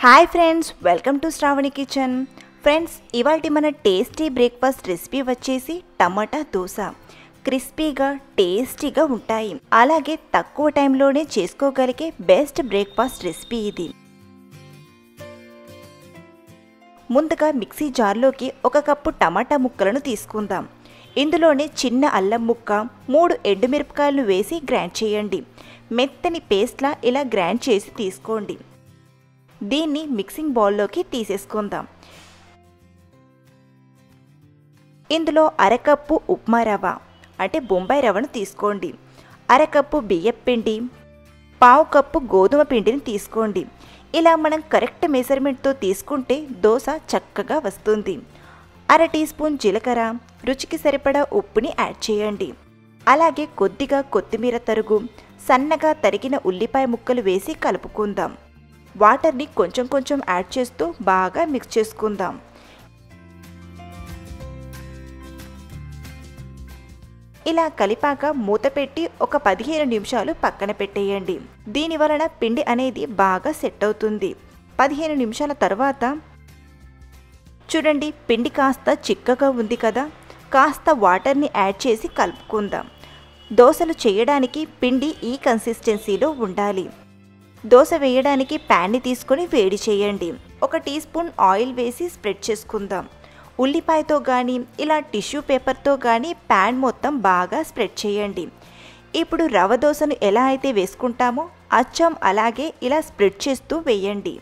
hi friends welcome to Sravani kitchen friends ఇవాళ మన tasty breakfast recipe వచ్చేసి టమాటా దోశ క్రిస్పీగా టేస్టీగా ఉంటాయి అలాగే తక్కువ టైంలోనే చేసుకోగలిగే బెస్ట్ బ్రేక్ఫాస్ట్ రెసిపీ ఇది ముందుగా మిక్సీ జార్లోకి ఒక కప్పు టమాటా ముక్కలను తీసుకుందాం ఇందులోనే చిన్న అల్లం ముక్క మూడు ఎండుమిరపకాయలు వేసి గ్రైండ్ చేయండి మెత్తని పేస్ట్లా ఇలా గ్రైండ్ చేసి తీసుకోండి దీన్ని మిక్సింగ్ బౌల్లోకి తీసేసుకుందాం ఇందులో అరకప్పు ఉప్మా రవ్వ అంటే బొంబాయి రవ్వను తీసుకోండి అరకప్పు బియ్యం పిండి పావు కప్పు గోధుమ పిండిని తీసుకోండి ఇలా మనం కరెక్ట్ మెజర్మెంట్తో తీసుకుంటే దోశ చక్కగా వస్తుంది అర టీ స్పూన్ జీలకర్ర రుచికి సరిపడా ఉప్పుని యాడ్ చేయండి అలాగే కొద్దిగా కొత్తిమీర తరుగు సన్నగా తరిగిన ఉల్లిపాయ ముక్కలు వేసి కలుపుకుందాం వాటర్ని కొంచెం కొంచెం యాడ్ చేస్తూ బాగా మిక్స్ చేసుకుందాం ఇలా కలిపాక మూత పెట్టి ఒక పదిహేను నిమిషాలు పక్కన పెట్టేయండి దీని వలన పిండి అనేది బాగా సెట్ అవుతుంది పదిహేను నిమిషాల తర్వాత చూడండి పిండి కాస్త చిక్కగా ఉంది కదా కాస్త వాటర్ని యాడ్ చేసి కలుపుకుందాం దోశలు చేయడానికి పిండి ఈ కన్సిస్టెన్సీలో ఉండాలి దోశ వేయడానికి ప్యాన్ని తీసుకొని వేడి చేయండి ఒక టీ స్పూన్ ఆయిల్ వేసి స్ప్రెడ్ చేసుకుందాం ఉల్లిపాయతో కానీ ఇలా టిష్యూ పేపర్తో కానీ ప్యాన్ మొత్తం బాగా స్ప్రెడ్ చేయండి ఇప్పుడు రవ దోశను ఎలా అయితే వేసుకుంటామో అచ్చం అలాగే ఇలా స్ప్రెడ్ చేస్తూ వేయండి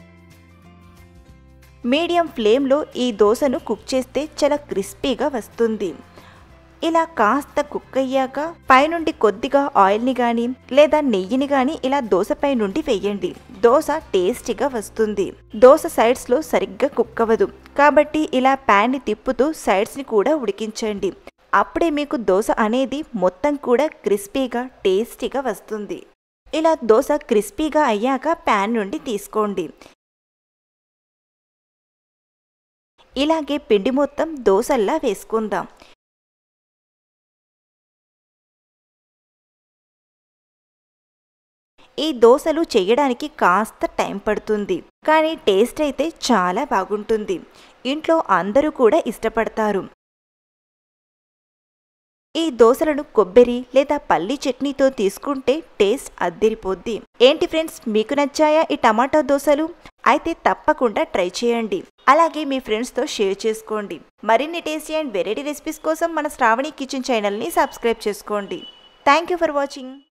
మీడియం ఫ్లేమ్లో ఈ దోశను కుక్ చేస్తే చాలా క్రిస్పీగా వస్తుంది ఇలా కాస్త కుక్ అయ్యాక పైనుండి కొద్దిగా ఆయిల్ని కానీ లేదా నెయ్యిని కానీ ఇలా దోశపై నుండి వేయండి దోశ టేస్టీగా వస్తుంది దోశ సైడ్స్లో సరిగ్గా కుక్ అవ్వదు కాబట్టి ఇలా ప్యాన్ని తిప్పుతూ సైడ్స్ని కూడా ఉడికించండి అప్పుడే మీకు దోశ అనేది మొత్తం కూడా క్రిస్పీగా టేస్టీగా వస్తుంది ఇలా దోశ క్రిస్పీగా అయ్యాక ప్యాన్ నుండి తీసుకోండి ఇలాగే పిండి మొత్తం దోశల్లా వేసుకుందాం ఈ దోశలు చేయడానికి కాస్త టైం పడుతుంది కానీ టేస్ట్ అయితే చాలా బాగుంటుంది ఇంట్లో అందరూ కూడా ఇష్టపడతారు ఈ దోశలను కొబ్బరి లేదా పల్లి చట్నీతో తీసుకుంటే టేస్ట్ అద్దిరిపోద్ది ఏంటి ఫ్రెండ్స్ మీకు నచ్చాయా ఈ టమాటా దోశలు అయితే తప్పకుండా ట్రై చేయండి అలాగే మీ ఫ్రెండ్స్తో షేర్ చేసుకోండి మరిన్ని టేస్టీ అండ్ వెరైటీ రెసిపీస్ కోసం మన శ్రావణి కిచెన్ ఛానల్ని సబ్స్క్రైబ్ చేసుకోండి థ్యాంక్ యూ ఫర్ వాచింగ్